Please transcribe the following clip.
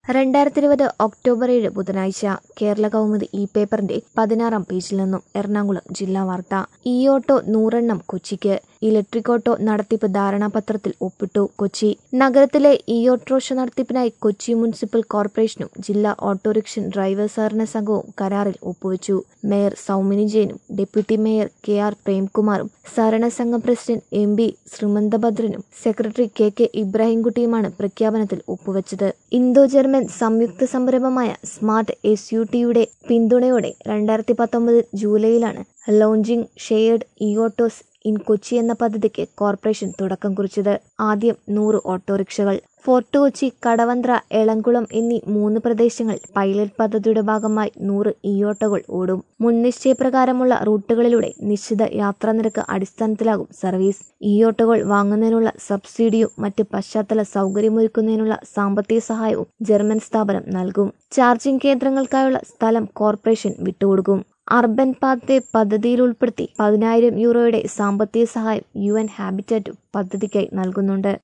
രണ്ടായിരത്തി ഇരുപത് ഒക്ടോബർ ഏഴ് ബുധനാഴ്ച കേരള കൗമുദി ഇ പേപ്പറിന്റെ പതിനാറാം പേജിൽ നിന്നും എറണാകുളം ജില്ലാ വാർത്ത ഇ ഓട്ടോ നൂറെണ്ണം കൊച്ചിക്ക് ഇലക്ട്രിക് ഓട്ടോ നടത്തിപ്പ് ധാരണാപത്രത്തിൽ ഒപ്പിട്ടു കൊച്ചി നഗരത്തിലെ ഇ ഓട്ടോറിക്ഷ നടത്തിപ്പിനായി കൊച്ചി മുനിസിപ്പൽ കോർപ്പറേഷനും ജില്ലാ ഓട്ടോറിക്ഷ ഡ്രൈവേഴ്സ് സഹകരണ സംഘവും കരാറിൽ ഒപ്പുവച്ചു മേയർ സൗമിനി ജെയിനും ഡെപ്യൂട്ടി മേയർ കെ ആർ പ്രേംകുമാറും സഹകരണ സംഘം പ്രസിഡന്റ് എം ബി ശ്രീമന്തഭദ്രനും സെക്രട്ടറി കെ കെ ഇബ്രാഹിംകുട്ടിയുമാണ് പ്രഖ്യാപനത്തിൽ ഒപ്പുവച്ചത് ഇന്തോ ജർമ്മൻ സംയുക്ത സംരംഭമായ സ്മാർട്ട് എസ് യു ടിയുടെ പിന്തുണയോടെ രണ്ടായിരത്തി പത്തൊമ്പത് ജൂലൈയിലാണ് launching shared e autos in Kochi എന്ന പദ്ധതിക്ക് കോർപ്പറേഷൻ തുടക്കം കുറിച്ചത് ആദ്യം നൂറ് ഓട്ടോറിക്ഷകൾ ഫോർട്ട് കൊച്ചി കടവന്ത്ര എളംകുളം എന്നീ മൂന്ന് പ്രദേശങ്ങളിൽ പൈലറ്റ് പദ്ധതിയുടെ ഭാഗമായി നൂറ് ഇ ഓട്ടോകൾ ഓടും മുൻ നിശ്ചയപ്രകാരമുള്ള റൂട്ടുകളിലൂടെ നിശ്ചിത യാത്രാനിരക്ക് അടിസ്ഥാനത്തിലാകും സർവീസ് ഇ ഓട്ടോകൾ വാങ്ങുന്നതിനുള്ള സബ്സിഡിയും മറ്റ് പശ്ചാത്തല സൗകര്യമൊരുക്കുന്നതിനുള്ള സാമ്പത്തിക സഹായവും ജർമ്മൻ സ്ഥാപനം നൽകും ചാർജിംഗ് കേന്ദ്രങ്ങൾക്കായുള്ള സ്ഥലം കോർപ്പറേഷൻ വിട്ടുകൊടുക്കും അർബൻ പാത്ത് പദ്ധതിയിൽ ഉൾപ്പെടുത്തി പതിനായിരം യൂറോയുടെ സാമ്പത്തിക സഹായം യു എൻ ഹാബിറ്റാറ്റും പദ്ധതിക്കായി നൽകുന്നുണ്ട്